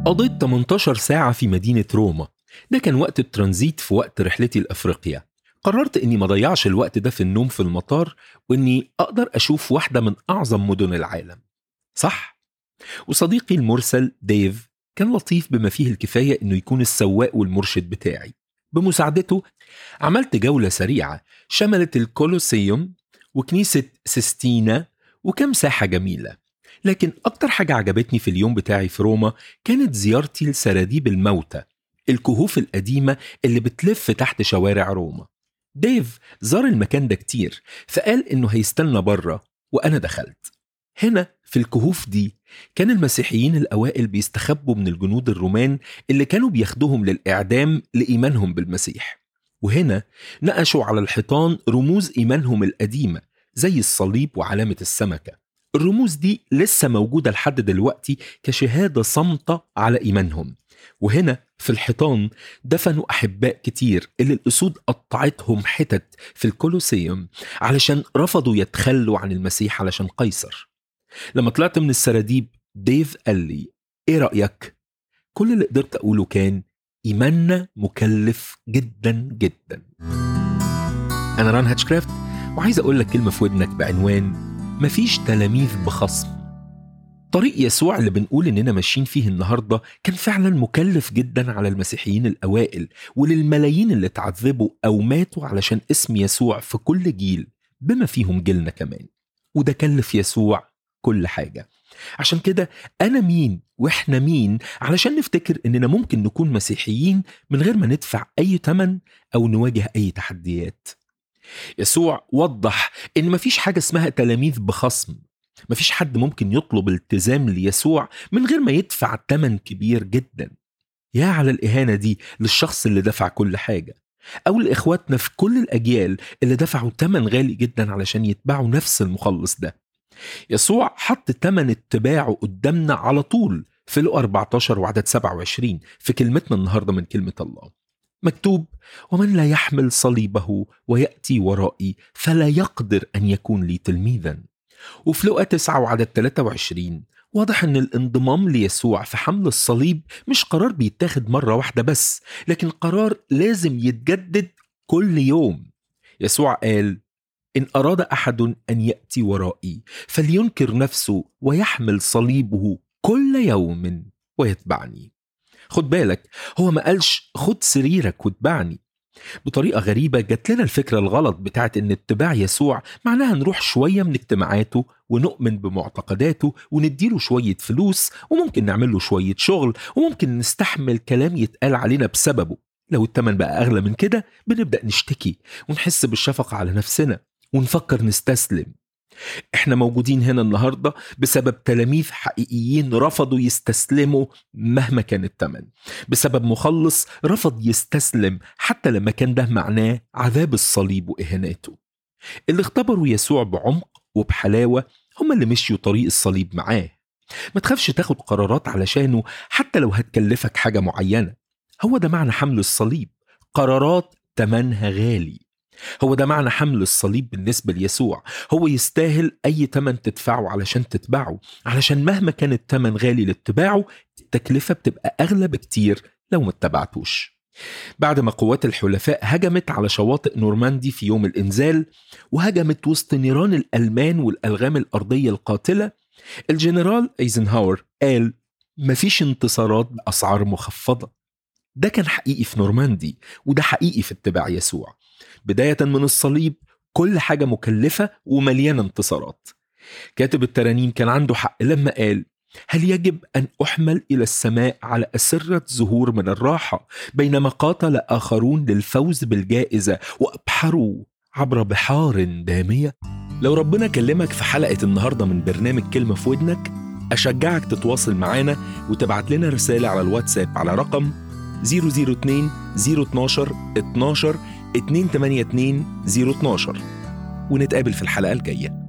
قضيت 18 ساعة في مدينة روما ده كان وقت الترانزيت في وقت رحلتي لأفريقيا قررت اني ما ضيعش الوقت ده في النوم في المطار واني اقدر اشوف واحدة من اعظم مدن العالم صح وصديقي المرسل ديف كان لطيف بما فيه الكفاية انه يكون السواق والمرشد بتاعي بمساعدته عملت جولة سريعة شملت الكولوسيوم وكنيسة سيستينا وكم ساحة جميلة لكن أكتر حاجة عجبتني في اليوم بتاعي في روما كانت زيارتي لسراديب الموتى الكهوف القديمة اللي بتلف تحت شوارع روما ديف زار المكان ده كتير فقال إنه هيستنى بره وأنا دخلت هنا في الكهوف دي كان المسيحيين الأوائل بيستخبوا من الجنود الرومان اللي كانوا بياخدوهم للإعدام لإيمانهم بالمسيح وهنا نقشوا على الحيطان رموز إيمانهم القديمة زي الصليب وعلامة السمكة الرموز دي لسه موجودة لحد دلوقتي كشهادة صامتة على إيمانهم وهنا في الحيطان دفنوا أحباء كتير اللي الأسود قطعتهم حتت في الكولوسيوم علشان رفضوا يتخلوا عن المسيح علشان قيصر لما طلعت من السراديب ديف قال لي ايه رأيك؟ كل اللي قدرت أقوله كان إيماننا مكلف جدا جدا أنا ران هاتشكرافت وعايز أقول لك كلمة في ودنك بعنوان مفيش تلاميذ بخصم طريق يسوع اللي بنقول إننا ماشيين فيه النهاردة كان فعلا مكلف جدا على المسيحيين الأوائل وللملايين اللي تعذبوا أو ماتوا علشان اسم يسوع في كل جيل بما فيهم جيلنا كمان وده كلف يسوع كل حاجة عشان كده أنا مين وإحنا مين علشان نفتكر إننا ممكن نكون مسيحيين من غير ما ندفع أي تمن أو نواجه أي تحديات يسوع وضح إن مفيش حاجة اسمها تلاميذ بخصم مفيش حد ممكن يطلب التزام ليسوع من غير ما يدفع تمن كبير جدا يا على الإهانة دي للشخص اللي دفع كل حاجة أو لإخواتنا في كل الأجيال اللي دفعوا تمن غالي جدا علشان يتبعوا نفس المخلص ده يسوع حط تمن اتباعه قدامنا على طول في لقا 14 وعدد 27 في كلمتنا النهارده من كلمة الله مكتوب ومن لا يحمل صليبه ويأتي ورائي فلا يقدر أن يكون لي تلميذا وفي لقا 9 وعدد 23 واضح ان الانضمام ليسوع في حمل الصليب مش قرار بيتاخد مرة واحدة بس لكن قرار لازم يتجدد كل يوم يسوع قال إن أراد أحد أن يأتي ورائي فلينكر نفسه ويحمل صليبه كل يوم ويتبعني خد بالك هو ما قالش خد سريرك واتبعني بطريقة غريبة جات لنا الفكرة الغلط بتاعت إن اتباع يسوع معناها نروح شوية من اجتماعاته ونؤمن بمعتقداته ونديله شوية فلوس وممكن نعمل له شوية شغل وممكن نستحمل كلام يتقال علينا بسببه لو التمن بقى أغلى من كده بنبدأ نشتكي ونحس بالشفقة على نفسنا ونفكر نستسلم احنا موجودين هنا النهاردة بسبب تلاميذ حقيقيين رفضوا يستسلموا مهما كان الثمن بسبب مخلص رفض يستسلم حتى لما كان ده معناه عذاب الصليب وإهاناته اللي اختبروا يسوع بعمق وبحلاوة هم اللي مشيوا طريق الصليب معاه ما تخافش تاخد قرارات علشانه حتى لو هتكلفك حاجة معينة هو ده معنى حمل الصليب قرارات تمنها غالي هو ده معنى حمل الصليب بالنسبة ليسوع هو يستاهل أي تمن تدفعه علشان تتبعه علشان مهما كان التمن غالي لاتباعه التكلفة بتبقى أغلى بكتير لو ما اتبعتوش بعد ما قوات الحلفاء هجمت على شواطئ نورماندي في يوم الإنزال وهجمت وسط نيران الألمان والألغام الأرضية القاتلة الجنرال ايزنهاور قال مفيش انتصارات بأسعار مخفضة ده كان حقيقي في نورماندي وده حقيقي في اتباع يسوع بداية من الصليب كل حاجة مكلفة ومليانة انتصارات كاتب الترانيم كان عنده حق لما قال هل يجب أن أحمل إلى السماء على أسرة زهور من الراحة بينما قاتل آخرون للفوز بالجائزة وأبحروا عبر بحار دامية؟ لو ربنا كلمك في حلقة النهاردة من برنامج كلمة في ودنك أشجعك تتواصل معانا وتبعت لنا رسالة على الواتساب على رقم 002 012 12 282 012 ونتقابل في الحلقة الجاية